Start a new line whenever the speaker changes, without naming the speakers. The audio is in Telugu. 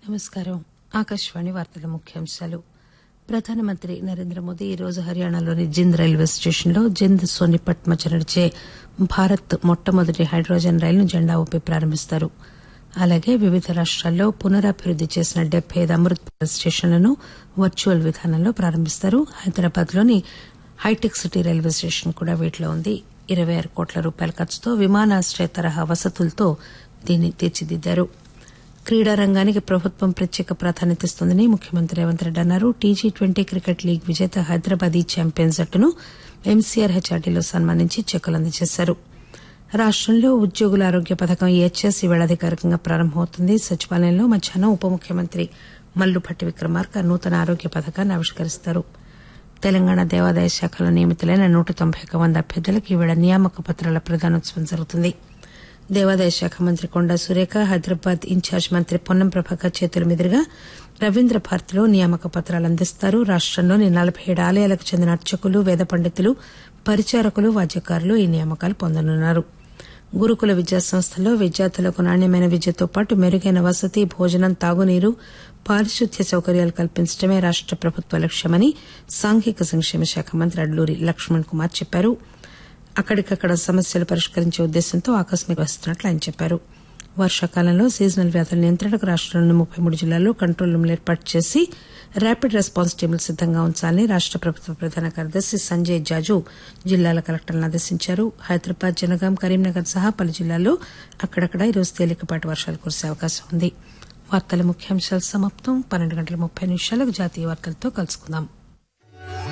నమస్కారం ఆకాశవాణి వార్తల ముఖ్యాంశాలు ప్రధానమంత్రి నరేంద్ర మోదీ ఈరోజు హర్యానాలోని జింద్ రైల్వే స్టేషన్లో జింద్ సోనిపట్ మధ్య నడిచే భారత్ మొట్టమొదటి హైడ్రోజన్ రైలును జెండా ఊపి ప్రారంభిస్తారు అలాగే వివిధ రాష్టాల్లో పునరాభివృద్ది చేసిన డెబ్బై ఐదు అమృత్ భారత్ స్టేషన్లను వర్చువల్ విధానంలో ప్రారంభిస్తారు హైదరాబాద్ లోని హైటెక్ సిటీ రైల్వే స్టేషన్ కూడా వీటిలో ఉంది ఇరవై ఆరు కోట్ల రూపాయల ఖర్చుతో విమానాశ్రయ తరహా వసతులతో దీన్ని తీర్చిదిద్దారు క్రీడా రంగానికి ప్రభుత్వం ప్రత్యేక ప్రాధాన్యత ఇస్తోందని ముఖ్యమంత్రి రేవంత్ రెడ్డి అన్నారు టీజీ ట్వంటీ క్రికెట్ లీగ్ విజేత హైదరాబాద్ ఈ ఛాంపియన్ జట్టును ఎంసీఆర్ హెచ్ఆర్డీలో సన్మానించి చెక్కులు అందజేశారు రాష్టంలో ఉద్యోగుల ఆరోగ్య పథకం ఈహెచ్ఎస్ ఈవేళ అధికారికంగా ప్రారంభమవుతుంది సచివాలయంలో మధ్యాహ్నం ఉప ముఖ్యమంత్రి మల్లుభట్టి విక్రమార్క నూతన ఆరోగ్య పథకాన్ని ఆవిష్కరిస్తారు తెలంగాణ దేవాదాయ శాఖలో నియమితులైన నూట తొంభై ఒక్క మంది అభ్యర్థులకు ఈవేళ నియామక పత్రాల ప్రదానోత్సవం జరుగుతుంది దేవాదాయ శాఖ మంత్రి కొండా సురేఖ హైదరాబాద్ ఇన్ఛార్జ్ మంత్రి పొన్నం ప్రభాకర్ చేతుల మీదుగా రవీంద్ర భారతిలో నియామక పత్రాలు అందిస్తారు రాష్టంలోని నలబై ఏడు ఆలయాలకు చెందిన అర్చకులు వేద పండితులు పరిచారకులు వాద్యకారులు ఈ నియామకాలు పొందనున్నారు గురుకుల విద్యా సంస్థల్లో విద్యార్థులకు నాణ్యమైన విద్యతో పాటు మెరుగైన వసతి భోజనం తాగునీరు పారిశుద్ధ్య సౌకర్యాలు కల్పించడమే రాష్ట ప్రభుత్వ లక్ష్యమని సాంఘిక సంక్షేమ శాఖ మంత్రి అడ్లూరి లక్ష్మణ్ కుమార్ చెప్పారు అక్కడికక్కడ సమస్యలు పరిష్కరించే ఉద్దేశంతో ఆకస్మిక వస్తున్నట్లు ఆయన చెప్పారు వర్షాకాలంలో సీజనల్ వ్యాధుల నియంత్రణకు రాష్టంలోని ముప్పై మూడు జిల్లాల్లో కంట్రోల్ రూమ్లు ఏర్పాటు చేసి ర్యాపిడ్ రెస్పాన్స్ టీంలు సిద్దంగా ఉంచాలని రాష్ట ప్రభుత్వ ప్రధాన కార్యదర్శి సంజయ్ జాజు జిల్లాల కలెక్టర్లను ఆదేశించారు హైదరాబాద్ జనగాం కరీంనగర్ సహా పలు జిల్లాల్లో అక్కడక్కడ ఈరోజు తేలికపాటి వర్షాలు కురిసే అవకాశం ఉంది వార్తల ముఖ్యాంశాలు సమాప్తం పన్నెండు గంటల ముప్పై నిమిషాలకు జాతీయ వార్తలతో కలుసుకుందాం